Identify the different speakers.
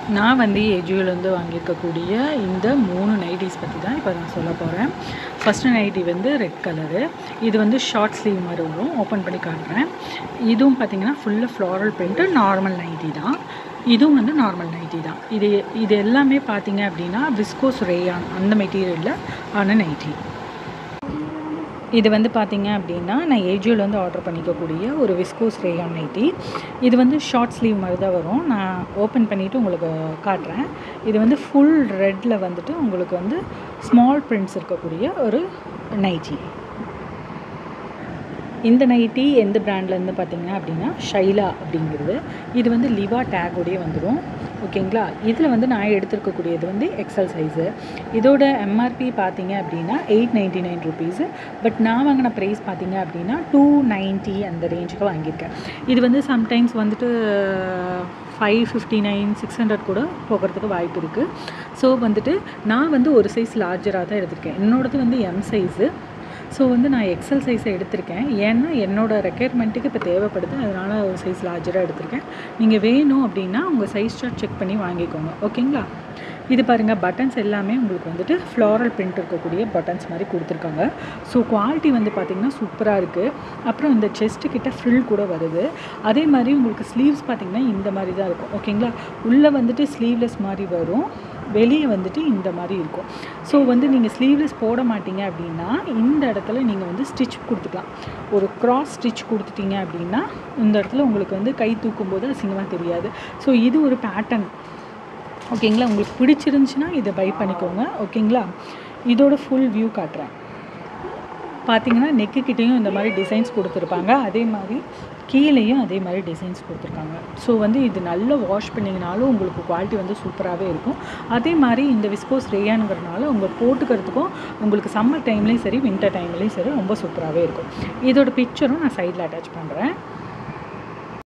Speaker 1: நான் வந்து ஏஜியோலேருந்து வாங்கியிருக்கக்கூடிய இந்த மூணு நைட்டிஸ் பற்றி தான் இப்போ நான் சொல்ல போகிறேன் ஃபஸ்ட்டு நைட்டி வந்து ரெட் கலரு இது வந்து ஷார்ட் ஸ்லீவ் மாதிரி வரும் ஓப்பன் பண்ணி காட்டுறேன் இதுவும் பார்த்தீங்கன்னா ஃபுல்லாக ஃப்ளாரல் பிரிண்ட்டு நார்மல் நைட்டி தான் இதுவும் வந்து நார்மல் நைட்டி தான் இது இது எல்லாமே பார்த்தீங்க அப்படின்னா விஸ்கோஸ் ரேயான் அந்த மெட்டீரியலில் ஆன நைட்டி இது வந்து பார்த்தீங்க அப்படின்னா நான் ஏஜியோவில் வந்து ஆர்டர் பண்ணிக்கக்கூடிய ஒரு விஸ்கோஸ் ரேயான் நைட்டி இது வந்து ஷார்ட் ஸ்லீவ் மாதிரி தான் வரும் நான் ஓப்பன் பண்ணிவிட்டு உங்களுக்கு காட்டுறேன் இது வந்து ஃபுல் ரெட்டில் வந்துட்டு உங்களுக்கு வந்து ஸ்மால் பிரிண்ட்ஸ் இருக்கக்கூடிய ஒரு நைட்டி இந்த நைட்டி எந்த பிராண்ட்லேருந்து பார்த்தீங்க அப்படின்னா ஷைலா அப்படிங்கிறது இது வந்து லிவா டேகோடயே வந்துடும் ஓகேங்களா இதில் வந்து நான் எடுத்துருக்கக்கூடியது வந்து எக்ஸல் சைஸு இதோட எம்ஆர்பி பார்த்தீங்க அப்படின்னா eight ninety nine rupees but நான் வாங்கின ப்ரைஸ் பார்த்தீங்க அப்படின்னா டூ நைன்ட்டி அந்த ரேஞ்சுக்கு வாங்கியிருக்கேன் இது வந்து சம்டைம்ஸ் வந்துட்டு five fifty nine six hundred கூட போகிறதுக்கு வாய்ப்பு இருக்குது ஸோ வந்துட்டு நான் வந்து ஒரு சைஸ் லார்ஜராக தான் எடுத்திருக்கேன் என்னோடது வந்து எம் சைஸு ஸோ வந்து நான் எக்ஸல் சைஸை எடுத்திருக்கேன் ஏன்னா என்னோடய ரெக்குயர்மெண்ட்டுக்கு இப்போ தேவைப்படுது அதனால் ஒரு சைஸ் லார்ஜராக எடுத்திருக்கேன் நீங்கள் வேணும் அப்படின்னா உங்கள் சைஸ் சார்ட் செக் பண்ணி வாங்கிக்கோங்க ஓகேங்களா இது பாருங்கள் பட்டன்ஸ் எல்லாமே உங்களுக்கு வந்துட்டு ஃப்ளாரல் பிரிண்ட் இருக்கக்கூடிய பட்டன்ஸ் மாதிரி கொடுத்துருக்காங்க ஸோ குவாலிட்டி வந்து பார்த்திங்கன்னா சூப்பராக இருக்குது அப்புறம் இந்த செஸ்ட்டு கிட்ட ஃப்ரில் கூட வருது அதே மாதிரி உங்களுக்கு ஸ்லீவ்ஸ் பார்த்திங்கன்னா இந்த மாதிரி தான் இருக்கும் ஓகேங்களா உள்ளே வந்துட்டு ஸ்லீவ்லெஸ் மாதிரி வரும் வெளியே வந்துட்டு இந்த மாதிரி இருக்கும் ஸோ வந்து நீங்கள் ஸ்லீவ்லெஸ் போட மாட்டீங்க அப்படின்னா இந்த இடத்துல நீங்கள் வந்து ஸ்டிச் கொடுத்துக்கலாம் ஒரு க்ராஸ் ஸ்டிச் கொடுத்துட்டீங்க அப்படின்னா இந்த இடத்துல உங்களுக்கு வந்து கை தூக்கும் போது அசிங்கமாக தெரியாது ஸோ இது ஒரு பேட்டர்ன் ஓகேங்களா உங்களுக்கு பிடிச்சிருந்துச்சின்னா இதை பை பண்ணிக்கோங்க ஓகேங்களா இதோட ஃபுல் வியூ காட்டுறேன் பார்த்தீங்கன்னா நெக்கு கிட்டேயும் இந்த மாதிரி டிசைன்ஸ் கொடுத்துருப்பாங்க அதே மாதிரி கீழேயும் அதே மாதிரி டிசைன்ஸ் கொடுத்துருக்காங்க ஸோ வந்து இது நல்லா வாஷ் பண்ணிங்கனாலும் உங்களுக்கு குவாலிட்டி வந்து சூப்பராகவே இருக்கும் அதே மாதிரி இந்த விஸ்கோஸ் ரேயானுங்கிறனால உங்கள் போட்டுக்கிறதுக்கும் உங்களுக்கு சம்மர் டைம்லேயும் சரி வின்டர் டைம்லேயும் சரி ரொம்ப சூப்பராகவே இருக்கும் இதோட பிக்சரும் நான் சைடில் அட்டாச் பண்ணுறேன்